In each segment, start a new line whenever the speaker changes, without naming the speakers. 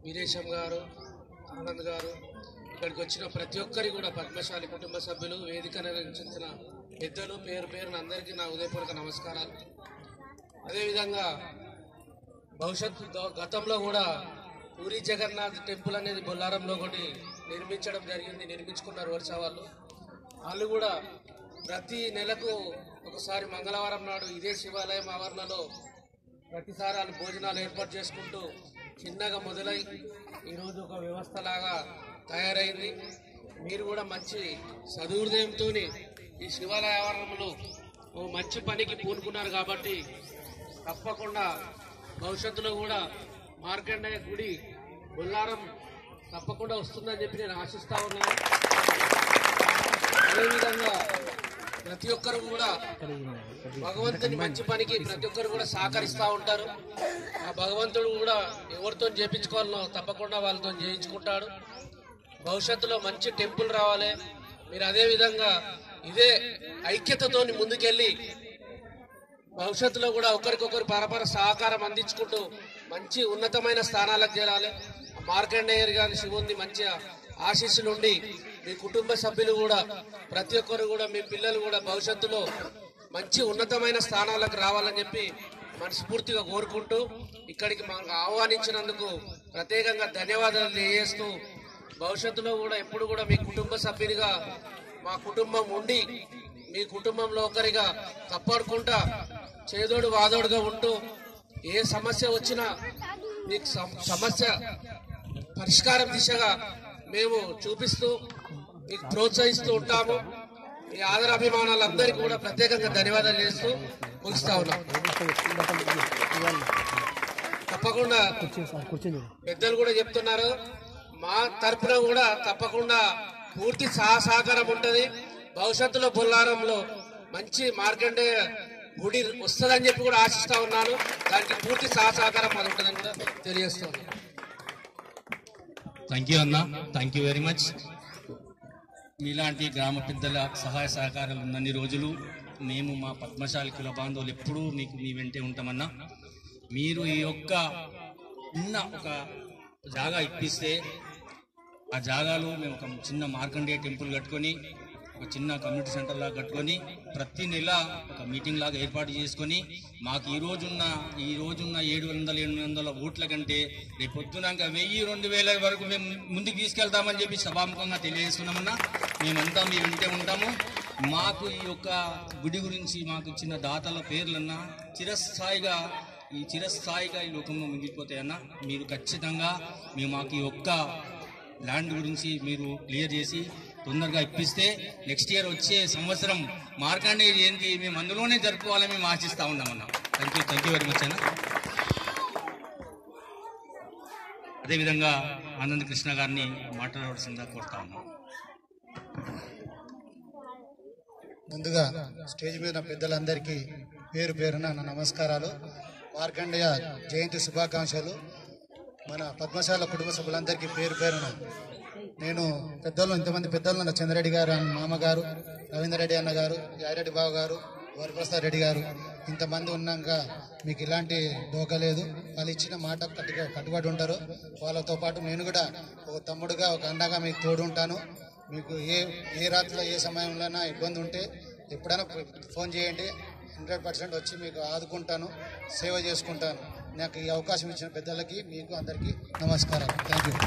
వీరేశం గారు ఆనంద్ గారు ఇక్కడికి వచ్చిన ప్రతి ఒక్కరి కూడా పద్మశాలి కుటుంబ సభ్యులు వేదిక నిర్వహించిన పెద్దలు పేరు పేరున అందరికీ నా ఉదయపూర్వక నమస్కారాలు అదేవిధంగా భవిష్యత్తు గ- గతంలో కూడా పూరి జగన్నాథ్ టెంపుల్ అనేది బొల్లారంలో ఒకటి నిర్మించడం జరిగింది నిర్మించుకున్నారు వరుస వాళ్ళు వాళ్ళు కూడా ప్రతి నెలకు ఒకసారి మంగళవారం నాడు ఇదే శివాలయం ఆవరణలో ప్రతిసారి వాళ్ళు భోజనాలు ఏర్పాటు చేసుకుంటూ చిన్నగా మొదలై ఈరోజు ఒక వ్యవస్థలాగా తయారైంది మీరు కూడా మంచి సదుహృదయంతో ఈ శివాలయ ఆవరణలో ఓ మంచి పనికి పూనుకున్నారు కాబట్టి తప్పకుండా భవిష్యత్తులో కూడా మార్కండేయ గుడి బొల్లారం తప్పకుండా వస్తుందని చెప్పి నేను ఆశిస్తా ఉన్నాను అదేవిధంగా ప్రతి ఒక్కరు కూడా భగవంతుని మంచి పనికి ప్రతి ఒక్కరు కూడా సహకరిస్తూ ఉంటారు ఆ భగవంతుడు కూడా ఎవరితో చేయించుకోవాలనో తప్పకుండా వాళ్ళతో చేయించుకుంటాడు భవిష్యత్తులో మంచి టెంపుల్ రావాలి మీరు అదే విధంగా ఇదే ఐక్యతతోని ముందుకెళ్ళి భవిష్యత్తులో కూడా ఒకరికొకరు పరపర సహకారం అందించుకుంటూ మంచి ఉన్నతమైన స్థానాలకు చేరాలి మార్కండేయర్ గారి శివుంది మంచి ఆశీస్సులు ఉండి మీ కుటుంబ సభ్యులు కూడా ప్రతి ఒక్కరు కూడా మీ పిల్లలు కూడా భవిష్యత్తులో మంచి ఉన్నతమైన స్థానాలకు రావాలని చెప్పి మనస్ఫూర్తిగా కోరుకుంటూ ఇక్కడికి మాకు ఆహ్వానించినందుకు ప్రత్యేకంగా ధన్యవాదాలు తెలియజేస్తూ భవిష్యత్తులో కూడా ఎప్పుడు కూడా మీ కుటుంబ సభ్యునిగా మా కుటుంబం ఉండి మీ కుటుంబంలో ఒకరిగా కాపాడుకుంటా చేదోడు వాదోడుగా ఉంటూ ఏ సమస్య వచ్చినా మీకు సమ- సమస్య పరిష్కారం దిశగా మేము చూపిస్తూ మీకు ప్రోత్సహిస్తూ ఉంటాము మీ ఆదరాభిమానాలందరికీ కూడా ప్రత్యేకంగా ధన్యవాదాలు చేస్తూ ముగిస్తా ఉన్నాం తప్పకుండా పెద్దలు కూడా చెప్తున్నారు మా తరపున కూడా తప్పకుండా పూర్తి సహా సహకారం ఉంటది భవిష్యత్తులో బొల్లారంలో మంచి మార్కండే గుడి వస్తుందని చెప్పి కూడా ఆశిస్తా ఉన్నాను దానికి పూర్తి సహా సహకారం అది ఉంటుందని కూడా తెలియజేస్తున్నాను
థ్యాంక్ యూ అన్న థ్యాంక్ యూ వెరీ మచ్ మీలాంటి గ్రామ పెద్దల సహాయ సహకారాలు ఉన్నన్ని రోజులు మేము మా పద్మశాలి కుల బాంధవులు ఎప్పుడూ మీకు మీ వెంటే ఉంటామన్నా మీరు ఈ యొక్క ఉన్న ఒక జాగా ఇప్పిస్తే ఆ జాగాలో మేము ఒక చిన్న మార్కండేయ టెంపుల్ కట్టుకొని ఒక చిన్న కమ్యూనిటీ సెంటర్ లాగా కట్టుకొని ప్రతి నెల ఒక మీటింగ్ లాగా ఏర్పాటు చేసుకొని మాకు ఈ రోజున్న ఈ రోజున్న ఏడు వందల ఎనిమిది వందల ఓట్ల కంటే రేపు పొద్దునాక వెయ్యి రెండు వేల వరకు మేము ముందుకు తీసుకెళ్తామని చెప్పి సభాముఖంగా తెలియజేస్తున్నామన్నా మేమంతా మీ వెంటే ఉంటాము మాకు ఈ యొక్క గుడి గురించి మాకు ఇచ్చిన దాతల పేర్లన్నా చిరస్థాయిగా ఈ చిరస్థాయిగా ఈ లోకంలో మిగిలిపోతాయన్నా మీరు ఖచ్చితంగా మేము మాకు ఈ ఒక్క ల్యాండ్ గురించి మీరు క్లియర్ చేసి తొందరగా ఇప్పిస్తే నెక్స్ట్ ఇయర్ వచ్చే సంవత్సరం మార్కాండే జయంతి మేము అందులోనే జరుపుకోవాలని మేము ఆశిస్తా ఉన్నామన్నా thank you thank you very much అన్న అదేవిధంగా ఆనంద్ కృష్ణ గారిని మాట్లాడవలసిందిగా కోరుతా ఉన్నాం
ముందుగా స్టేజ్ మీద ఉన్న పెద్దలందరికీ పేరు పేరున నా నమస్కారాలు మార్కండేయ జయంతి శుభాకాంక్షలు మన పద్మశాల కుటుంబ సభ్యులందరికీ పేరు పేరున నేను పెద్దలు ఇంతమంది పెద్దలు ఉన్న చంద్రెడ్డి గారు ఆయన మామగారు రవీందర్ రెడ్డి అన్న గారు యారెడ్డి బాబు గారు వరప్రసాద్ రెడ్డి గారు ఇంతమంది ఉన్నాక మీకు ఇలాంటి డోకా లేదు వాళ్ళు ఇచ్చిన మాట కట్టుగా కట్టుబడి ఉంటారు వాళ్ళతో పాటు నేను కూడా ఒక తమ్ముడుగా ఒక అన్నగా మీకు తోడు ఉంటాను మీకు ఏ ఏ రాత్రిలో ఏ సమయంలోనైనా ఇబ్బంది ఉంటే ఎప్పుడైనా ఫోన్ చేయండి హండ్రెడ్ పర్సెంట్ వచ్చి మీకు ఆదుకుంటాను సేవ చేసుకుంటాను నాకు ఈ అవకాశం ఇచ్చిన పెద్దలకి మీకు అందరికీ నమస్కారాలు థ్యాంక్ యూ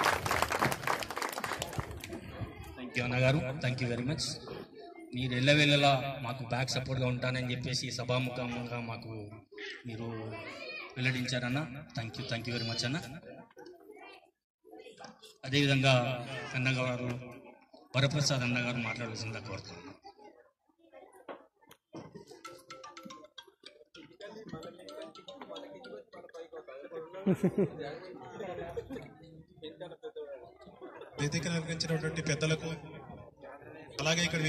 థ్యాంక్ యూ అన్నగారు థ్యాంక్ యూ వెరీ మచ్ మీరు ఎల్లవేళలా మాకు బ్యాక్ సపోర్ట్గా ఉంటానని చెప్పేసి సభాముఖంగా మాకు మీరు వెల్లడించారన్న thank you thank you very much అన్న అదేవిధంగా అన్నగారు వరప్రసాద్ అన్నగారు మాట్లాడాల్సిందిగా కోరుతున్నాను
వేదికను అలంకరించినటువంటి పెద్దలకు అలాగే ఇక్కడ